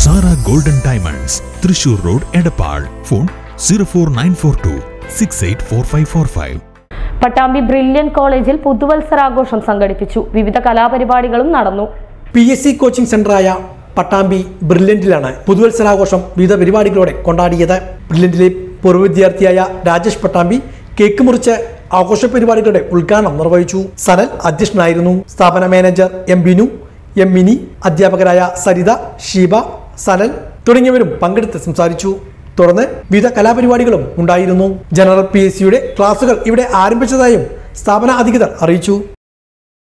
Sara golden diamonds Thrissur road Edappal phone zero four nine four two six eight four five four five Pattambi brilliant കോളേജിൽ പുതുവത്സരാഘോഷം സംഘടിപ്പിച്ചു വിവിധ കലാപരിപാടികളും നടന്നു പി എസ് സി കോച്ചിംഗ് സെന്ററായ പട്ടാമ്പി ബ്രില്യന്റിലാണ് പുതുവത്സരാഘോഷം വിവിധ പരിപാടികളോടെ കൊണ്ടാടിയത് ബ്രില്യന്റിലെ പൂർവ്വ വിദ്യാർത്ഥിയായ രാജേഷ് പട്ടാമ്പി കേക്ക് മുറിച്ച് ആഘോഷ പരിപാടികളുടെ ഉദ്ഘാടനം നിർവഹിച്ചു സനൽ അധ്യക്ഷനായിരുന്നു സ്ഥാപന manager M Binu M Mini അധ്യാപകരായ സരിത ഷീബ സനൽ തുടങ്ങിയവരും പങ്കെടുത്ത് സംസാരിച്ചു തുടർന്ന് വിവിധ കലാപരിപാടികളും ഉണ്ടായിരുന്നു ജനറൽ പി എസ് സിയുടെ ക്ലാസുകൾ ഇവിടെ ആരംഭിച്ചതായും സ്ഥാപന അധികൃതർ അറിയിച്ചു